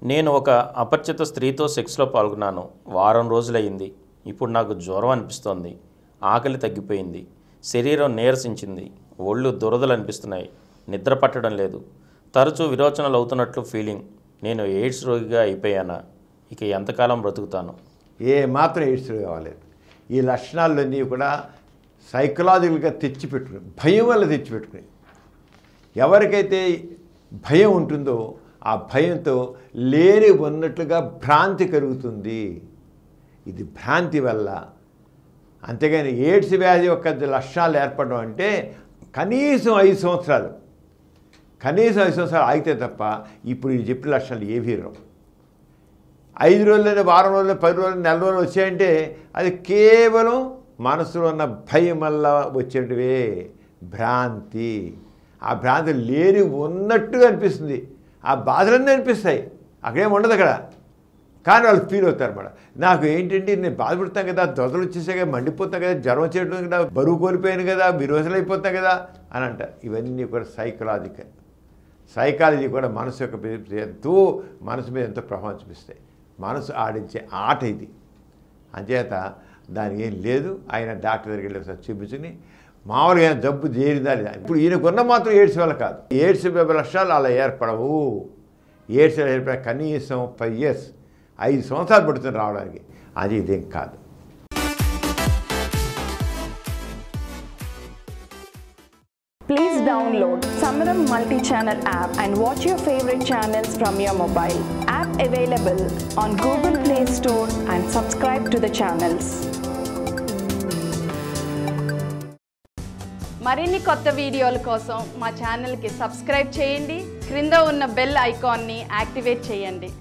నేను ఒక అపరిచిత స్త్రీతో సెక్స్లో పాల్గొన్నాను వారం రోజులయ్యింది ఇప్పుడు నాకు జ్వరం అనిపిస్తోంది ఆకలి తగ్గిపోయింది శరీరం నీరసించింది ఒళ్ళు దురదలు అనిపిస్తున్నాయి నిద్ర పట్టడం లేదు తరచూ విరోచనలు అవుతున్నట్లు ఫీలింగ్ నేను ఎయిడ్స్ రోగిగా అయిపోయానా ఇక ఎంతకాలం బ్రతుకుతాను ఏ మాత్రం ఎయిడ్స్ కావాలేదు ఈ లక్షణాలన్నీ కూడా సైకలాజికల్గా తెచ్చిపెట్టుకుని భయం వల్ల తెచ్చిపెట్టుకుని ఎవరికైతే భయం ఉంటుందో ఆ భయంతో లేని ఉన్నట్లుగా భ్రాంతి కలుగుతుంది ఇది భ్రాంతి వల్ల అంతేగాని ఎయిడ్స్ వ్యాధి యొక్క లక్షణాలు ఏర్పడడం అంటే కనీసం ఐదు సంవత్సరాలు కనీసం ఐదు సంవత్సరాలు ఆగితే తప్ప ఇప్పుడు ఈ చెప్పిన లక్షణాలు ఏవీ రావు ఐదు రోజులైనా వారం రోజులు పది రోజులు నెల రోజులు వచ్చాయంటే అది కేవలం మనసులో ఉన్న భయం వల్ల వచ్చేటివే భ్రాంతి ఆ భ్రాంతి లేని ఉన్నట్టుగా అనిపిస్తుంది ఆ బాధలన్నీ అనిపిస్తాయి అక్కడేం ఉండదు అక్కడ కానీ వాళ్ళు ఫీల్ అవుతారు అన్నమాట నాకు ఏంటంటే నేను బాధపడతాను కదా దొదలు వచ్చేసాయి కదా మండిపోతాను కదా జ్వరం వచ్చేయడం కదా బరువు కోల్పోయాను కదా విరోజులు అయిపోతాం కదా అని అంటారు ఇవన్నీ కూడా సైకలాజికల్ సైకాలజీ కూడా మనసు యొక్క మీద ఎంతో మనసు మీద ఎంతో ప్రభావం చూపిస్తాయి మనసు ఆడించే ఆట ఇది అంచేత దానికి ఏం లేదు ఆయన డాక్టర్ దగ్గరికి వెళ్ళి ఒకసారి చూపించుకుని మామూలుగా ఆయన జబ్బు చేరిందా లేదా ఇప్పుడు ఈయనకున్న మాత్రం ఎయిడ్స్ వల్ల కాదు ఎయిడ్స్ లక్షణాలు అలా ఏర్పడవు ఎయిడ్స్ ఏర్పడ కనీసం ఫైవ్ ఇయర్స్ ఐదు సంవత్సరాలు పడుతుంది రావడానికి అది ఇదేం కాదు Please download Samaram multi-channel app and watch your favorite channels from your mobile. App available on Google Play Store and subscribe to the channels. మరిన్ని కొత్త వీడియోల కోసం మా ఛానల్కి సబ్స్క్రైబ్ చేయండి క్రింద ఉన్న బెల్ ఐకాన్ని యాక్టివేట్ చేయండి